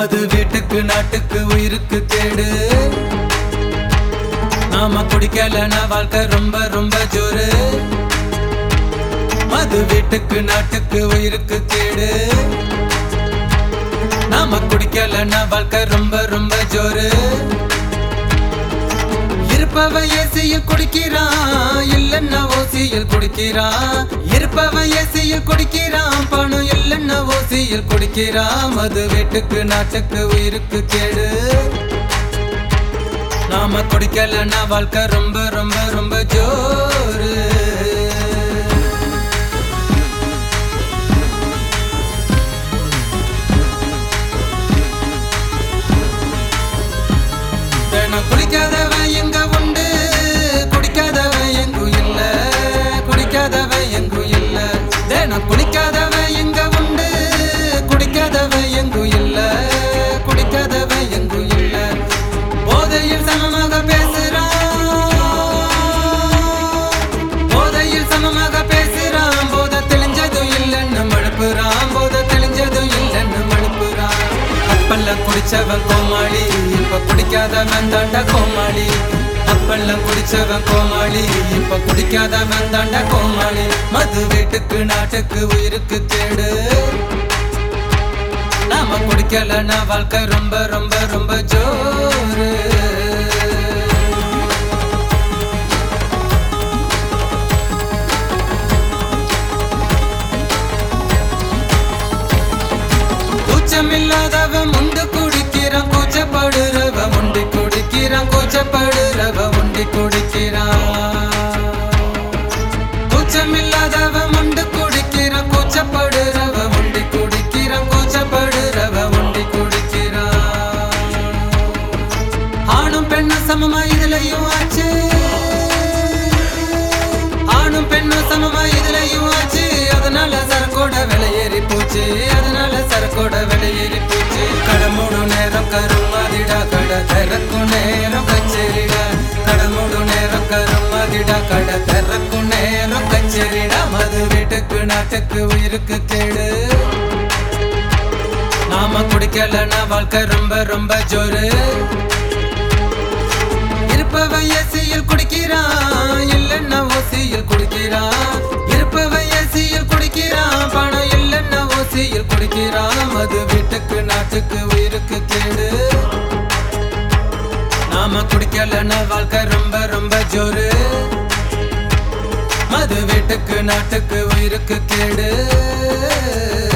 மது வீட்டுக்கு நாட்டுக்கு உயிருக்கு கேடு நாம குடிக்கலனா வாழ்க்கை ரொம்ப ரொம்ப ஜோரு மது வீட்டுக்கு நாட்டுக்கு உயிருக்கு கேடு நாம குடிக்கலனா வாழ்க்கை ரொம்ப ரொம்ப ஜோரு இருப்பவன் ஏசியில் குடிக்கிறான் இல்லன்னா ஓசியில் குடிக்கிறான் இருப்பவன் ஏசியில் குடிக்கிறான் பணம் இல்லன்னா ஓசியில் குடிக்கிறான் மது வீட்டுக்கு நாட்டுக்கு உயிருக்கு கேடு நாம குடிக்கலன்னா வாழ்க்கை ரொம்ப ரொம்ப ரொம்ப ஜோரு தினம் குடிக்காதவன் எங்க உண்டு குடிக்காதவன் எங்கும் இல்ல குடிக்காதவன் எங்கும் இல்ல தினம் குடிக்காதவன் எங்க உண்டு குடிக்காதவன் எங்கும் இல்ல குடிக்காதவன் எங்கும் இல்ல போதையில் சமமாக பேசுறான் போதையில் சமமாக பேசுறான் போத தெளிஞ்சதும் இல்லைன்னு மழுப்புறான் போத தெளிஞ்சதும் இல்லைன்னு மழுப்புறான் அப்பெல்லாம் குடிச்சவன் கோமாளி இப்ப குடிக்காதவன் தாண்டா கோமாளி அப்பெல்லாம் குடிச்சவன் கோமாளி இப்ப குடிக்காதவன் தாண்டா கோமாளி மது வீட்டுக்கு நாட்டுக்கு உயிருக்கு கேடு நாம குடிக்கலன்னா வாழ்க்கை ரொம்ப ரொம்ப ரொம்ப ஜோரு கூச்சமில்லாதவன் முண்டு குடிக்கிறான் கூச்சப்படுறவன் முண்டி குடிக்கிறான் கூச்சப்படுறவன் முண்டி குடிக்கிறான் கூச்சமில்லாதவன் முண்டு குடிக்கிறான் கூச்சப்படுறவன் முண்டி குடிக்கிறான் கூச்சப்படுறவன் முண்டி குடிக்கிறான் ஆணும் பெண்ணும் சமமா இதுலயும் ஆச்சு ஆணும் பெண்ணும் சமமா இதுலயும் ஆச்சு அதனால சரக்கோட விலை ஏறி போச்சு அதனால சரக்கோட விலை ஏறி போச்சு கடை மூணு நேரம் கருமாதிடா கடை திறக்கும் நேரம் கச்சேரிடா கடை மூணு நேரம் கருமாதிடா கடை திறக்கும் நேரம் கச்சேரிடா மது வீட்டுக்கு நாட்டுக்கு உயிருக்கு கேடு நாம குடிக்கலன்னா வாழ்க்கை ரொம்ப ரொம்ப ஜோரு இருப்பவன் ஏசியில் குடிக்கிறான் இல்லன்னா ஓசியில் குடிக்கிறான் இருப்பவன் ஏசியில் குடிக்கிறான் பணம் இல்லன்னா ஓசியில் குடிக்கிறான் மது வீட்டுக்கு நாட்டுக்கு உயிருக்கு கேடு நாம குடிக்கலன்னா வாழ்க்கை ரொம்ப ரொம்ப ஜோரு மது வீட்டுக்கு நாட்டுக்கு உயிருக்கு கேடு